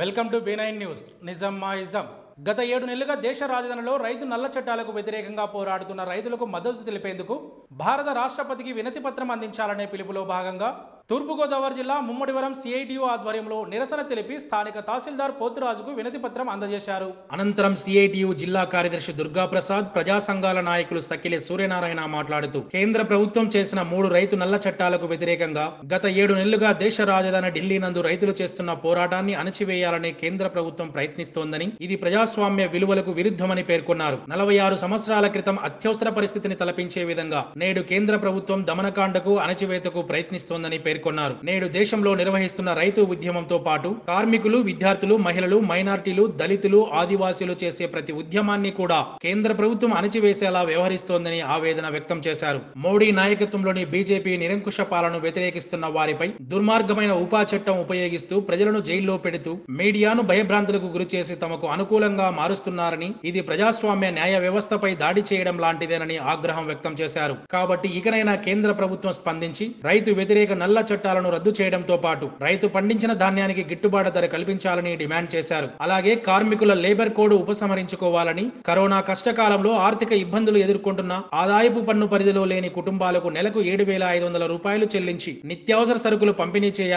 welcome to B nine news నిజం మా ism గత ఏడు నెలలుగా దేశ రాజధానిలో రైతు నల్ల చట్టాలకు వ్యతిరేకంగా పోరాడుతున్న రైతులకు మద్దతు తెలిపేందుకు భారత రాష్ట్రపతికి వినతి పత్రం అందించాలనే పిలుపులో భాగంగా తూర్పుగోదావరి జిల్లా ముమ్మడివరం సిఐటియు ఆధ్వర్యంలో నిరసన తెలిపి స్థానిక తహసీల్దార్ పోతురాజుకు వినతి పత్రం అందజేశారు అనంతరం సిఐటియు జిల్లా కార్యదర్శి దుర్గాప్రసాద్ ప్రజా సంఘాల నాయకులు సకిలే సూర్యనారాయణ మాట్లాడుతూ కేంద్ర ప్రభుత్వం చేసిన మూడు రైతు నల్ల చట్టాలకు వ్యతిరేకంగా గత ఏడు నెలలుగా దేశ రాజధాని ఢిల్లీ నందు రైతులు చేస్తున్న పోరాటాన్ని అణచివేయాలని కేంద్ర ప్రభుత్వం ప్రయత్నిస్తోందని ఇది ప్రజాస్వామ్య విలువలకు విరుద్ధమని పేర్కొన్నారు నలభై ఆరు సంవత్సరాల క్రితం అత్యవసర పరిస్థితిని తలపించే విధంగా నేడు కేంద్ర ప్రభుత్వం దమనకాండకు అణచివేతకు ప్రయత్నిస్తోందని పేర్కొన్నారు నేడు దేశంలో నిర్వహిస్తున్న రైతు ఉద్యమంతో పాటు కార్మికులు విద్యార్థులు మహిళలు మైనార్టీలు దళితులు ఆదివాసీలు చేసే ప్రతి ఉద్యమాన్ని కూడా కేంద్ర ప్రభుత్వం అణచివేసేలా వ్యవహరిస్తోందని ఆవేదన వ్యక్తం చేశారు మోడీ నాయకత్వంలోని బీజేపీ నిరంకుశ పాలన వ్యతిరేకిస్తున్న వారిపై దుర్మార్గమైన ఉపా చట్టం ఉపయోగిస్తూ ప్రజలను జైల్లో పెడుతూ మీడియాను భయభ్రాంతులకు గురి చేసి తమకు అనుకూలంగా మారుస్తున్నారని ఇది ప్రజాస్వామ్య న్యాయ వ్యవస్థపై దాడి చేయడం లాంటిదేనని ఆగ్రహం వ్యక్తం చేశారు కాబట్టి ఇకనైనా కేంద్ర ప్రభుత్వం స్పందించి రైతు వ్యతిరేక నల్ల చట్టాలను రద్దు చేయడంతో పాటు రైతు పండించిన ధాన్యానికి గిట్టుబాటు ధర కల్పించాలని డిమాండ్ చేశారు అలాగే కార్మికుల లేబర్ కోడ్ ఉపసంహరించుకోవాలని కరోనా కష్టకాలంలో ఆర్థిక ఇబ్బందులు ఎదుర్కొంటున్న ఆదాయపు పన్ను పరిధిలో లేని కుటుంబాలకు నెలకు ఏడు వేల ఐదు వందల రూపాయలు చెల్లించి నిత్యావసర సరుకులు పంపిణీ చేయాలి